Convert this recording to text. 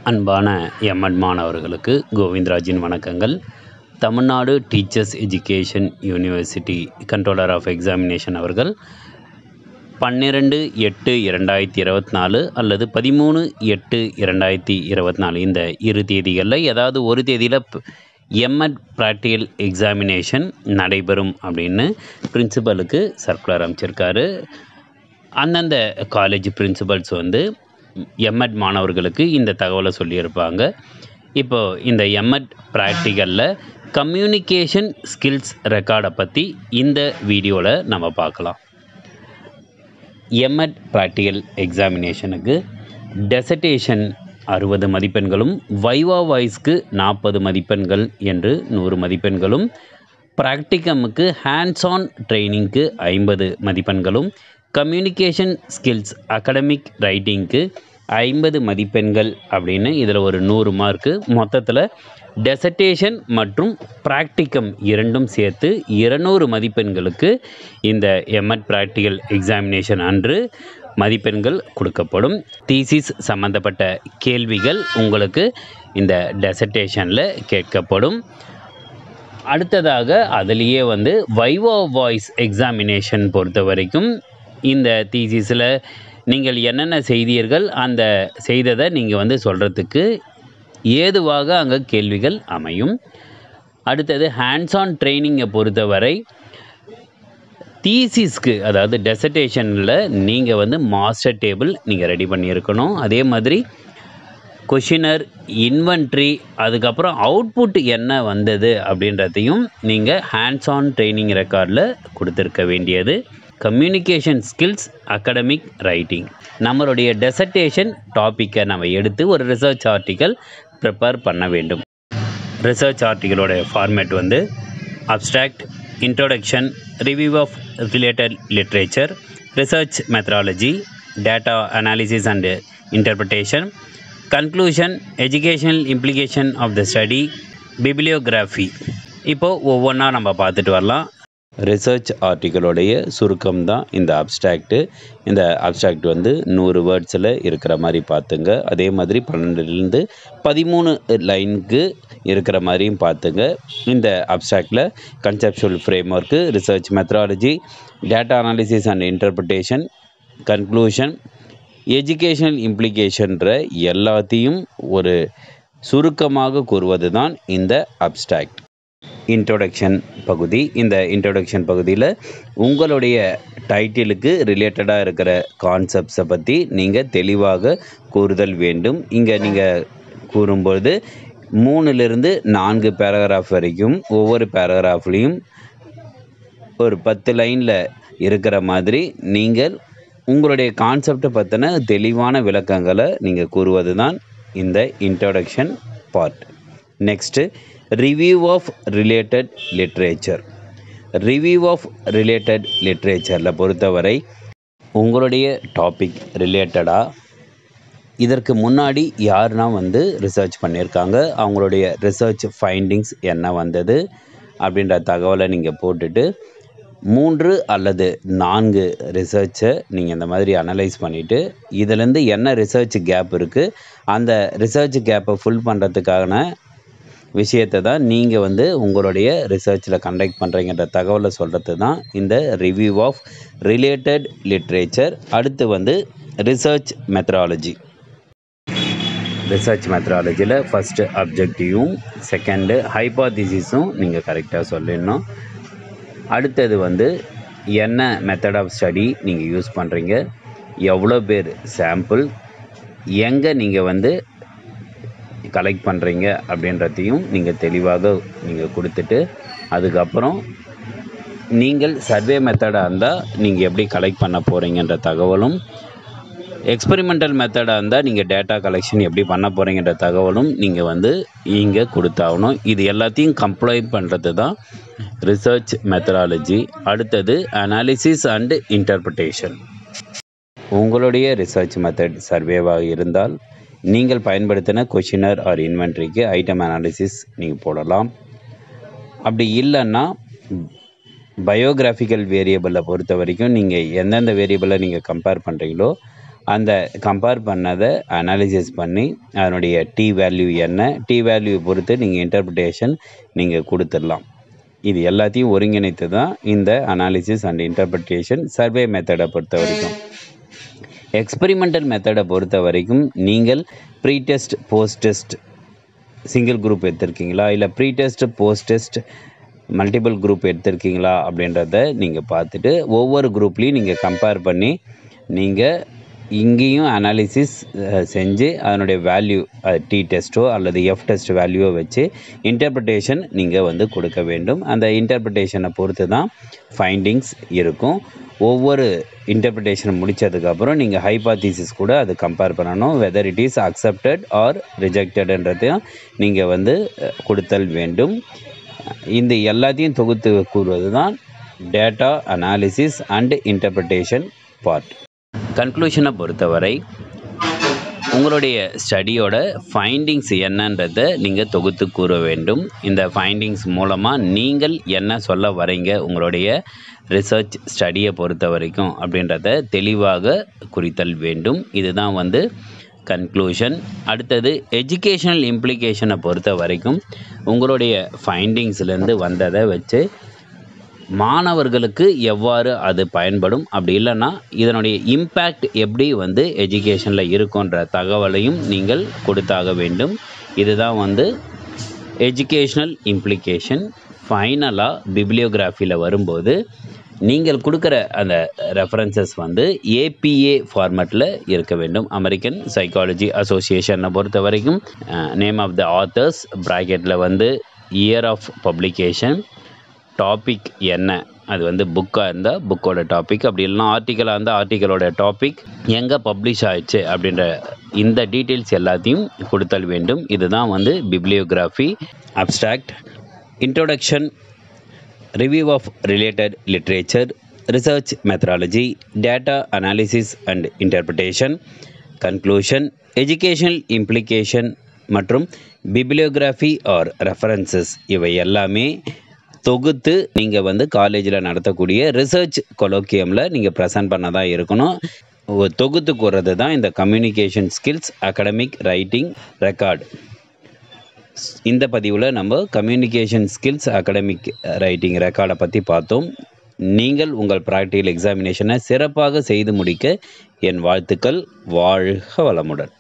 அன்பான எம்எட் மாணவர்களுக்கு கோவிந்தராஜின் வணக்கங்கள் Tamil Nadu teachers education university controller of examination அவர்கள் பன்னிரெண்டு எட்டு இரண்டாயிரத்தி இருபத்தி நாலு அல்லது பதிமூணு எட்டு இரண்டாயிரத்தி இருபத்தி நாலு இந்த இரு தேதிகளில் ஏதாவது ஒரு தேதியில் எம்எட் ப்ராக்டிக்கல் எக்ஸாமினேஷன் நடைபெறும் அப்படின்னு பிரின்சிபலுக்கு சர்க்குலர் அமைச்சிருக்காரு அந்தந்த காலேஜ் பிரின்சிபல்ஸ் வந்து எம்எட் மாணவர்களுக்கு இந்த தகவலை சொல்லியிருப்பாங்க இப்போ இந்த எம்எட் ப்ராக்டிக்கலில் கம்யூனிகேஷன் ஸ்கில்ஸ் ரெக்கார்டை பற்றி இந்த வீடியோவில் நம்ம பார்க்கலாம் எம்எட் ப்ராக்டிக்கல் எக்ஸாமினேஷனுக்கு டெசர்டேஷன் அறுபது மதிப்பெண்களும் வைவா வாய்ஸ்க்கு நாற்பது மதிப்பெண்கள் என்று நூறு மதிப்பெண்களும் ப்ராக்டிகமுக்கு ஹேண்ட்ஸ் ஆன் ட்ரைனிங்க்கு ஐம்பது மதிப்பெண்களும் கம்யூனிகேஷன் ஸ்கில்ஸ் அகடமிக் ரைட்டிங்க்கு ஐம்பது மதிப்பெண்கள் அப்படின்னு இதில் ஒரு நூறு மார்க்கு மொத்தத்தில் டெசர்டேஷன் மற்றும் ப்ராக்டிகம் இரண்டும் சேர்த்து இருநூறு மதிப்பெண்களுக்கு இந்த எம்எட் ப்ராக்டிக்கல் எக்ஸாமினேஷன் அன்று மதிப்பெண்கள் கொடுக்கப்படும் தீசிஸ் சம்மந்தப்பட்ட கேள்விகள் உங்களுக்கு இந்த டெசர்டேஷனில் கேட்கப்படும் அடுத்ததாக அதுலேயே வந்து வைவா வாய்ஸ் எக்ஸாமினேஷன் பொறுத்த வரைக்கும் இந்த தீசிஸில் நீங்கள் என்னென்ன செய்தீர்கள் அந்த செய்ததை நீங்கள் வந்து சொல்கிறதுக்கு ஏதுவாக அங்கே கேள்விகள் அமையும் அடுத்தது ஹேண்ட்ஸ் ஆன் ட்ரைனிங்கை பொறுத்தவரை தீசிஸ்க்கு அதாவது டெசர்டேஷனில் நீங்கள் வந்து மாஸ்டர் டேபிள் நீங்கள் ரெடி பண்ணியிருக்கணும் அதே மாதிரி கொஷினர் இன்வென்ட்ரி அதுக்கப்புறம் அவுட்புட் என்ன வந்தது அப்படின்றதையும் நீங்கள் ஹேண்ட்ஸ் ஆன் ட்ரைனிங் ரெக்கார்டில் கொடுத்துருக்க வேண்டியது கம்யூனிகேஷன் ஸ்கில்ஸ் அகடமிக் ரைட்டிங் நம்மளுடைய டெசர்டேஷன் டாப்பிக்கை நம்ம எடுத்து ஒரு ரிசர்ச் ஆர்டிக்கல் ப்ரிப்பேர் பண்ண வேண்டும் ரிசர்ச் ஆர்டிக்கலோட ஃபார்மேட் வந்து abstract introduction review of related literature research methodology data analysis and interpretation conclusion educational implication of the study bibliography இப்போது ஒவ்வொன்றா நம்ம பார்த்துட்டு வரலாம் ரிசர்ச் ஆர்டிக்கலோடைய சுருக்கம் தான் இந்த அப்ஸ்ட்ராக்ட்டு இந்த அப்ஸ்ட்ராக்ட் வந்து நூறு வேர்ட்ஸில் இருக்கிற மாதிரி பார்த்துங்க அதே மாதிரி பன்னெண்டுலேருந்து பதிமூணு லைனுக்கு இருக்கிற மாதிரியும் பார்த்துங்க இந்த அப்ஸ்ட்ராக்டில் conceptual framework research methodology data analysis and interpretation conclusion educational இம்ப்ளிகேஷன்ற எல்லாத்தையும் ஒரு சுருக்கமாக கூறுவது தான் இந்த அப்ஸ்ட்ராக்ட் இன்ட்ரோடக்ஷன் பகுதி இந்த இன்ட்ரோடக்ஷன் பகுதியில் உங்களுடைய டைட்டிலுக்கு ரிலேட்டடாக இருக்கிற கான்செப்ட்ஸை பற்றி நீங்கள் தெளிவாக கூறுதல் வேண்டும் இங்கே நீங்கள் கூறும்பொழுது மூணுலேருந்து நான்கு பேராகிராஃப் வரைக்கும் ஒவ்வொரு பேராகிராஃப்லேயும் ஒரு பத்து லைனில் இருக்கிற மாதிரி நீங்கள் உங்களுடைய கான்செப்டை பற்றின தெளிவான விளக்கங்களை நீங்கள் கூறுவது தான் இந்த introduction part next review of related literature review of related லிட்ரேச்சரில் பொறுத்தவரை உங்களுடைய டாபிக் ரிலேட்டடாக இதற்கு முன்னாடி யாருனா வந்து ரிசர்ச் பண்ணியிருக்காங்க அவங்களுடைய ரிசர்ச் ஃபைண்டிங்ஸ் என்ன வந்தது அப்படின்ற தகவலை நீங்கள் போட்டுட்டு மூன்று அல்லது நான்கு ரிசர்ச்சை நீங்கள் இந்த மாதிரி அனலைஸ் பண்ணிவிட்டு இதுலேருந்து என்ன ரிசர்ச் கேப் இருக்குது அந்த ரிசர்ச் கேப்பை ஃபுல் பண்ணுறதுக்கான விஷயத்தை தான் நீங்கள் வந்து உங்களுடைய ரிசர்ச்சில் கண்டக்ட் பண்ணுறீங்கன்ற தகவலை சொல்கிறது தான் இந்த ரிவ்யூ ஆஃப் ரிலேட்டட் லிட்ரேச்சர் அடுத்து வந்து ரிசர்ச் மெத்தடாலஜி ரிசர்ச் மெத்தடாலஜியில் ஃபஸ்ட்டு அப்ஜெக்டிவும் செகண்டு ஹைபாதிசிஸும் நீங்கள் கரெக்டாக சொல்லிடணும் அடுத்தது வந்து என்ன மெத்தட் ஆஃப் ஸ்டடி நீங்கள் யூஸ் பண்ணுறீங்க எவ்வளோ பேர் சாம்பிள் எங்கே நீங்கள் வந்து கலெக்ட் பண்ணுறீங்க அப்படின்றதையும் நீங்கள் தெளிவாக நீங்கள் கொடுத்துட்டு அதுக்கப்புறம் நீங்கள் சர்வே மெத்தடாக இருந்தால் நீங்கள் எப்படி கலெக்ட் பண்ண போகிறீங்கன்ற தகவலும் எக்ஸ்பெரிமெண்டல் மெத்தடாக இருந்தால் நீங்கள் டேட்டா கலெக்ஷன் எப்படி பண்ண போகிறீங்கன்ற தகவலும் நீங்கள் வந்து இங்கே கொடுத்தாகணும் இது எல்லாத்தையும் கம்ப்ளை பண்ணுறது தான் ரிசர்ச் மெத்தடாலஜி அடுத்தது அனாலிசிஸ் அண்டு இன்டர்பிரிட்டேஷன் உங்களுடைய ரிசர்ச் மெத்தட் சர்வேவாக இருந்தால் நீங்கள் பயன்படுத்தின கொஷினர் ஆர் இன்வென்ட்ரிக்கு ஐட்டம் அனாலிசிஸ் நீங்கள் போடலாம் அப்படி இல்லைன்னா பயோகிராஃபிக்கல் வேரியபிளை பொறுத்த வரைக்கும் நீங்கள் எந்தெந்த வேரியபிளை நீங்கள் கம்பேர் பண்ணுறீங்களோ அந்த கம்பேர் பண்ணதை அனாலிசிஸ் பண்ணி அதனுடைய டி வேல்யூ என்ன டி வேல்யூ பொறுத்து நீங்கள் இன்டர்பிரிட்டேஷன் நீங்கள் கொடுத்துடலாம் இது எல்லாத்தையும் ஒருங்கிணைத்து தான் இந்த அனாலிசிஸ் அண்ட் இன்டர்பிரிட்டேஷன் சர்வே மெத்தடை பொறுத்த வரைக்கும் எக்ஸ்பெரிமெண்டல் மெத்தடை பொறுத்த வரைக்கும் நீங்கள் pre test post test single group எடுத்திருக்கீங்களா இல்லை pre test post test multiple group எடுத்திருக்கீங்களா அப்படின்றத நீங்கள் பார்த்துட்டு ஒவ்வொரு குரூப்லேயும் நீங்கள் கம்பேர் பண்ணி நீங்கள் இங்கேயும் அனாலிசிஸ் செஞ்சு அதனுடைய வேல்யூ டி டெஸ்ட்டோ அல்லது எஃப் டெஸ்ட் வேல்யூவோ வச்சு இன்டர்பிரிட்டேஷன் நீங்கள் வந்து கொடுக்க வேண்டும் அந்த இன்டர்பிரிட்டேஷனை பொறுத்து தான் ஃபைண்டிங்ஸ் இருக்கும் ஒவ்வொரு இன்டர்பிரிட்டேஷன் முடித்ததுக்கப்புறம் நீங்கள் ஹைபாத்தீசிஸ் கூட அது கம்பேர் பண்ணணும் whether it is accepted or ரிஜெக்டடுன்றதையும் நீங்கள் வந்து அஹ், கொடுத்தல் வேண்டும் இந்த எல்லாத்தையும் தொகுத்து கூறுவது தான் data analysis and interpretation part கன்க்ளூஷனை பொறுத்தவரை உங்களுடைய ஸ்டடியோட ஃபைண்டிங்ஸ் என்னன்றதை நீங்கள் தொகுத்து கூற வேண்டும் இந்த ஃபைண்டிங்ஸ் மூலமாக நீங்கள் என்ன சொல்ல வரீங்க உங்களுடைய ரிசர்ச் ஸ்டடியை பொறுத்த வரைக்கும் அப்படின்றத தெளிவாக குறித்தல் வேண்டும் இதுதான் வந்து கன்க்ளூஷன் அடுத்தது எஜுகேஷனல் இம்ப்ளிகேஷனை பொறுத்த வரைக்கும் உங்களுடைய ஃபைண்டிங்ஸ்லேருந்து வந்ததை வச்சு மாணவர்களுக்கு எவ்வாறு அது பயன்படும் அப்படி இல்லைன்னா இதனுடைய இம்பேக்ட் எப்படி வந்து எஜுகேஷனில் இருக்குன்ற தகவலையும் நீங்கள் கொடுத்தாக வேண்டும் இதுதான் வந்து எஜுகேஷ்னல் இம்ப்ளிகேஷன் ஃபைனலாக பிப்ளியோகிராஃபியில் வரும்போது நீங்கள் கொடுக்குற அந்த ரெஃபரன்சஸ் வந்து ஏபிஏ ஃபார்மேட்டில் இருக்க வேண்டும் அமெரிக்கன் சைக்காலஜி அசோசியேஷனை பொறுத்த வரைக்கும் நேம் ஆஃப் த ஆத்தர்ஸ் ப்ராக்கெட்டில் வந்து இயர் ஆஃப் பப்ளிகேஷன் டாபிக் என்ன அது வந்து புக்காக இருந்தால் புக்கோட டாபிக் அப்படி இல்லைனா ஆர்டிக்கலாக இருந்தால் ஆர்டிக்கலோட டாபிக் எங்கே பப்ளிஷ் ஆயிடுச்சு அப்படின்ற இந்த டீட்டெயில்ஸ் எல்லாத்தையும் கொடுத்தல் வேண்டும் இதுதான் வந்து bibliography abstract introduction review of related literature research methodology data analysis and interpretation conclusion educational implication மற்றும் பிப்ளியோகிராஃபி ஆர் ரெஃபரன்சஸ் இவை எல்லாமே தொகுத்து நீங்கள் வந்து காலேஜில் நடத்தக்கூடிய ரிசர்ச் கொலோக்கியமில் நீங்கள் ப்ரெசென்ட் பண்ண தான் இருக்கணும் ஒ- தொகுத்து கூறுறது தான் இந்த communication skills academic writing record இந்த பதிவில் நம்ம கம்யூனிகேஷன் ஸ்கில்ஸ் அகடமிக் ரைட்டிங் ரெக்கார்டை பற்றி பார்த்தோம் நீங்கள் உங்கள் ப்ராக்டிகல் எக்ஸாமினேஷனை சிறப்பாக செய்து முடிக்க என் வாழ்த்துக்கள் வாழ்க வளமுடன்